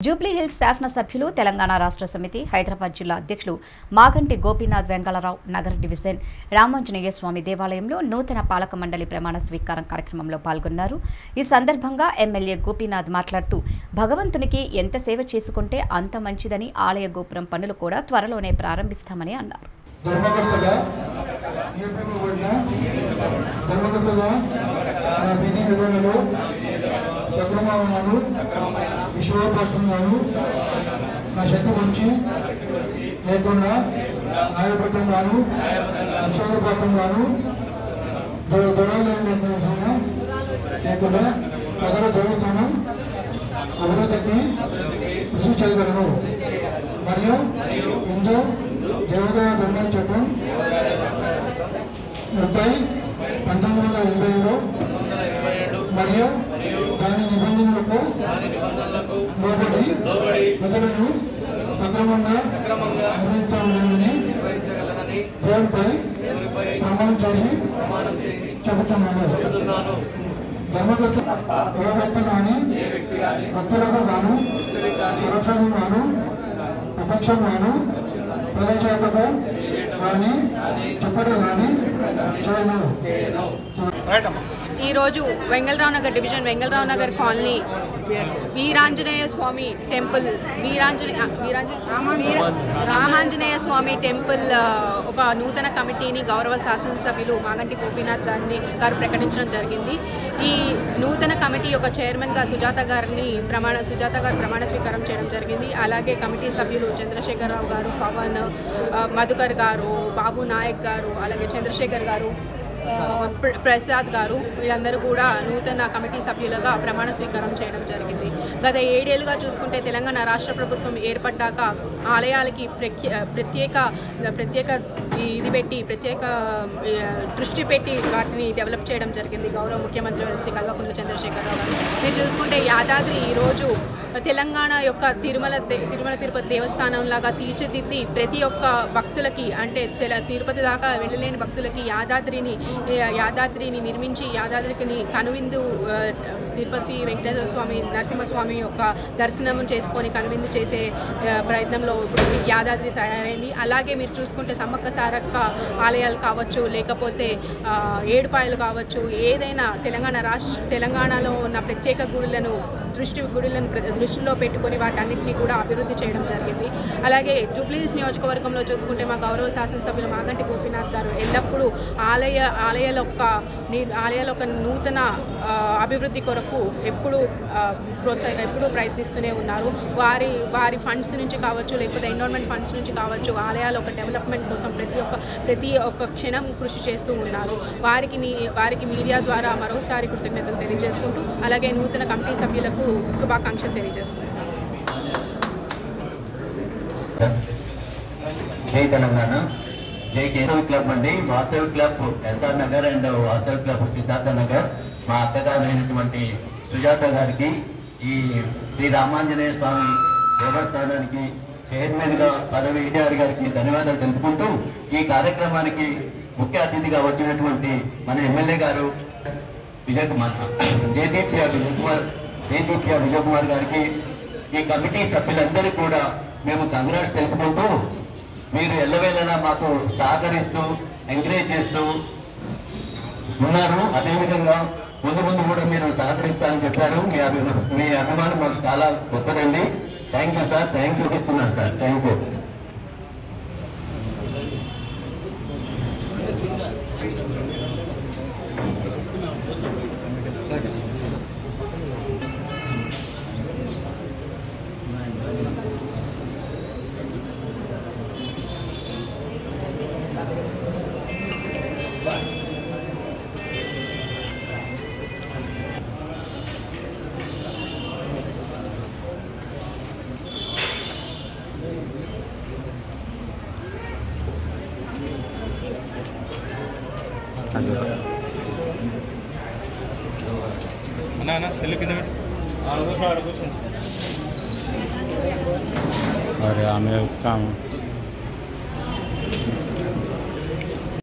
జూబ్లీహిల్స్ శాసనసభ్యులు తెలంగాణ రాష్ట్ర సమితి హైదరాబాద్ జిల్లా అధ్యక్షులు మాగంటి గోపీనాథ్ వెంకలరావు నగర్ డివిజన్ రామాంజనేయ స్వామి దేవాలయంలో నూతన పాలక మండలి ప్రమాణ స్వీకారం కార్యక్రమంలో పాల్గొన్నారు ఈ సందర్భంగా ఎమ్మెల్యే గోపీనాథ్ మాట్లాడుతూ భగవంతునికి ఎంత సేవ చేసుకుంటే అంత మంచిదని ఆలయ గోపురం పనులు కూడా త్వరలోనే ప్రారంభిస్తామని అన్నారు ధర్మకర్తగా నియమింపబడిన ధర్మకర్తగా నా విధి నిర్వహణలో సక్రమమైనను విశ్వాసంగాను నా శక్తి గురించి లేకుండా న్యాయబద్ధంగాను నిశ్చయబద్ధంగాను దొరలేని లేకుండా ప్రజల దేవస్థానం అభివృద్ధికి కృషి చేయగలను మరియు హిందూ దేవతా ధర్మ చట్టం ముప్పై పంతొమ్మిది వందల ఎనభైలో మరియు దాని నిబంధనలకు లోబడి ప్రజలను సక్రమంగా నిర్వహించాలని దేవుడిపై ప్రమాణం చేసి చెబుతున్నాను ధర్మకర్త ఏ వ్యక్తి కానీ భక్తులకు గాను పరోక్షం గాను ప్రత్యక్షం గాను ప్రవేశకు కానీ చెప్పడం కానీ చేయను ఈరోజు Vengalrao Nagar division Vengalrao Nagar colony Veeranjaneya Swamy temple Veeranjaneya Veeranjaneya Ramanjaneya Swamy temple ఆ, ఒక నూతన కమిటీని గౌరవ శాసనసభ్యులు మాగంటి గోపీనాథ్ గారిని గారు ప్రకటించడం జరిగింది ఈ నూతన కమిటీ యొక్క చైర్మన్గా సుజాత గారిని ప్రమాణ సుజాత గారు ప్రమాణ స్వీకారం చేయడం జరిగింది అలాగే కమిటీ సభ్యులు చంద్రశేఖరరావు గారు పవన్ ఆ, మధుకర్ గారు బాబు నాయక్ గారు అలాగే చంద్రశేఖర్ గారు ఆ, ప్ర- ప్రసాద్ గారు వీళ్ళందరూ కూడా నూతన కమిటీ సభ్యులుగా ప్రమాణ స్వీకారం చేయడం జరిగింది గత ఏడేళ్లుగా చూసుకుంటే తెలంగాణ రాష్ట్ర ప్రభుత్వం ఏర్పడ్డాక ఆలయాలకి ప్రఖ్య ప్రత్యేక ప్రత్యేక ఇది పెట్టి ప్రత్యేక ఆ, దృష్టి పెట్టి వాటిని డెవలప్ చేయడం జరిగింది గౌరవ ముఖ్యమంత్రి శ్రీ కల్వకుంట్ల చంద్రశేఖరరావు గారు మీరు చూసుకుంటే యాదాద్రి ఈరోజు తెలంగాణ యొక్క తిరుమల దే- తిరుమల తిరుపతి దేవస్థానం లాగా తీర్చిదిద్ది ప్రతి ఒక్క భక్తులకి అంటే తెల తిరుపతి దాకా వెళ్ళలేని భక్తులకి యాదాద్రిని ఏ, యాదాద్రిని నిర్మించి యాదాద్రికి కనువిందు ఆ, తిరుపతి వెంకటేశ్వర స్వామి నరసింహస్వామి యొక్క దర్శనం చేసుకొని కనువిందు చేసే ఆ, ప్రయత్నంలో ఇప్పుడు యాదాద్రి తయారైంది అలాగే మీరు చూసుకుంటే సమ్మక్క సారక్క ఆలయాలు కావచ్చు లేకపోతే ఆ, ఏడుపాయలు కావచ్చు ఏదైనా తెలంగాణ రాష్ట్ర తెలంగాణలో ఉన్న ప్రత్యేక గుడులను దృష్టి గుడులను ప్ర- దృష్టిలో పెట్టుకొని వాటన్నిటిని కూడా అభివృద్ధి చేయడం జరిగింది అలాగే జూబ్లీహిల్స్ నియోజకవర్గంలో చూసుకుంటే మా గౌరవ శాసనసభ్యులు మాగంటి గోపీనాథ్ గారు ఎల్లప్పుడూ ఆలయ ఆలయాల యొక్క నీ- ఆలయాల యొక్క నూతన ఆ, అభివృద్ధి కొరకు ఎప్పుడు ప్రోత్సాహ ఎప్పుడూ ప్రయత్నిస్తూనే ఉన్నారు వారి వారి ఫండ్స్ నుంచి కావచ్చు లేకపోతే ఎన్విరాన్మెంట్ ఫండ్స్ నుంచి కావచ్చు ఆలయాల ఒక డెవలప్మెంట్ కోసం ప్రతి ఒక్క ప్రతి ఒక్క క్షణం కృషి చేస్తూ ఉన్నారు వారికి మీ వారికి మీడియా ద్వారా మరోసారి కృతజ్ఞతలు తెలియజేసుకుంటూ అలాగే నూతన కమిటీ సభ్యులకు శుభాకాంక్షలు తెలియజేసుకుంటున్నాను జై తెలంగాణ జై కేశవ్ క్లబ్ అండి Vasav club SR Nagar and Vasav club Siddhartha Nagar మా అత్తగారైనటువంటి సుజాత గారికి ఈ శ్రీ రామాంజనేయ స్వామి దేవస్థానానికి చైర్మన్ గా పదవి ఈటీఆర్ గారికి ధన్యవాదాలు తెలుపుకుంటూ ఈ కార్యక్రమానికి ముఖ్య అతిథిగా వచ్చినటువంటి మన ఎమ్మెల్యే గారు విజయ్ కుమార్ జయదీప్య విజయ్ కుమార్ జయదీప్య విజయ్ కుమార్ గారికి ఈ కమిటీ సభ్యులందరికీ కూడా మేము కంగ్రాట్స్ తెలుపుకుంటూ మీరు ఎల్లవేళలా మాకు సహకరిస్తూ ఎంకరేజ్ చేస్తూ ఉన్నారు అదేవిధంగా ముందు ముందు కూడా మీరు సహకరిస్తారని చెప్పారు మీ అభి మీ అభిమానం మాకు చాలా వస్తుందండి thank you sir thank you ఇస్తున్నాను సార్ థ్యాంక్ యూ అన్నా అన్న సెల్లు కింద పెట్టు ఆడ కూర్చో ఆడ కూర్చో अरे हमें काम